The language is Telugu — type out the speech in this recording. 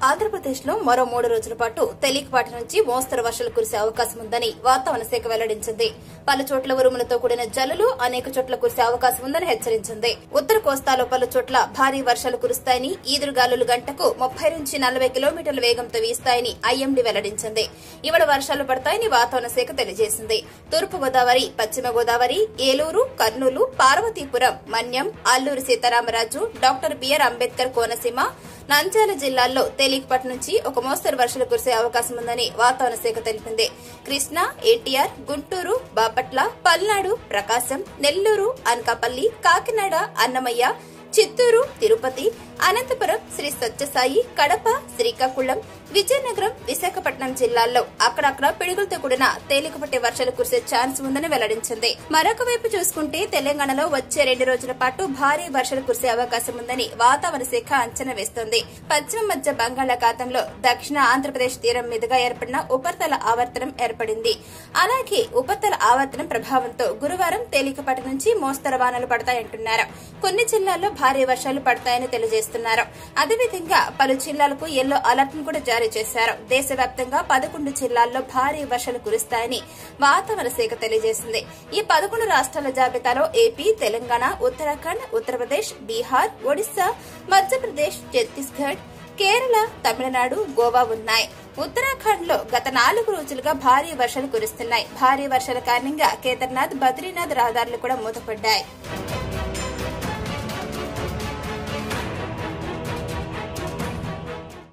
ఆంధ్రప్రదేశ్ లో మరో మూడు రోజుల పాటు తేలికపాటి నుంచి మోస్తరు వర్షాలు కురిసే అవకాశం ఉందని వాతావరణ శాఖ వెల్లడించింది పలు చోట్ల ఉరుములతో కూడిన జల్లులు అనేక చోట్ల కురిసే అవకాశం ఉందని హెచ్చరించింది ఉత్తర కోస్తాలో పలు చోట్ల భారీ వర్షాలు కురుస్తాయని ఈదురుగాలులు గంటకు ముప్పై నుంచి నలభై కిలోమీటర్ల వేగంతో వీస్తాయని ఐఎండీ వెల్లడించింది ఇవాళ వర్షాలు పడతాయని వాతావరణ శాఖ తెలియజేసింది తూర్పు గోదావరి పశ్చిమ గోదావరి ఏలూరు కర్నూలు పార్వతీపురం మన్యం అల్లూరు సీతారామరాజు డాక్టర్ బిఆర్ అంబేద్కర్ కోనసీమ నంద్యాల జిల్లాల్లో తేలికపాటి నుంచి ఒక మోస్తరు వర్షాలు కురిసే అవకాశం ఉందని వాతావరణ శాఖ తెలిపింది కృష్ణా ఎన్టీఆర్ గుంటూరు బాపట్ల పల్నాడు ప్రకాశం నెల్లూరు అనకాపల్లి కాకినాడ అన్నమయ్య చిత్తూరు తిరుపతి అనంతపురం శ్రీ సత్యసాయి కడప శ్రీకాకుళం విజయనగరం విశాఖపట్నం జిల్లాల్లో అక్కడక్కడ పిడుగులతో కూడిన తేలికపట్టి వర్షాలు కురిసే ఛాన్స్ ఉందని వెల్లడించింది మరొక వైపు చూసుకుంటే తెలంగాణలో వచ్చే రెండు రోజుల పాటు భారీ వర్షాలు కురిసే అవకాశం ఉందని వాతావరణ శాఖ అంచనా వేస్తోంది పశ్చిమ మధ్య బంగాళాఖాతంలో దక్షిణ ఆంధ్రప్రదేశ్ తీరం మీదుగా ఏర్పడిన ఉపరితల ఆవర్తనం ఏర్పడింది అలాగే ఉపరితల ఆవర్తనం ప్రభావంతో గురువారం తేలికపాటి నుంచి మోస్తరు వానలు పడతాయంటున్నారు కొన్ని జిల్లాల్లో భారీ వర్షాలు పడతాయని తెలియజేస్తున్నారు అదేవిధంగా పలు జిల్లాలకు ఎల్లో అలర్ట్ ను కూడా జారీ చేశారు దేశవ్యాప్తంగా పదకొండు జిల్లాల్లో భారీ వర్షాలు కురుస్తాయని వాతావరణ శాఖ తెలియజేసింది ఈ పదకొండు రాష్ట్రాల జాబితాలో ఏపీ తెలంగాణ ఉత్తరాఖండ్ ఉత్తరప్రదేశ్ బీహార్ ఒడిశా మధ్యప్రదేశ్ ఛత్తీస్గఢ్ కేరళ తమిళనాడు గోవా ఉన్నాయి ఉత్తరాఖండ్ లో గత నాలుగు రోజులుగా భారీ వర్షాలు కురుస్తున్నాయి భారీ వర్షాల కారణంగా కేదార్నాథ్ బద్రీనాథ్ రహదారులు కూడా మూతపడ్డాయి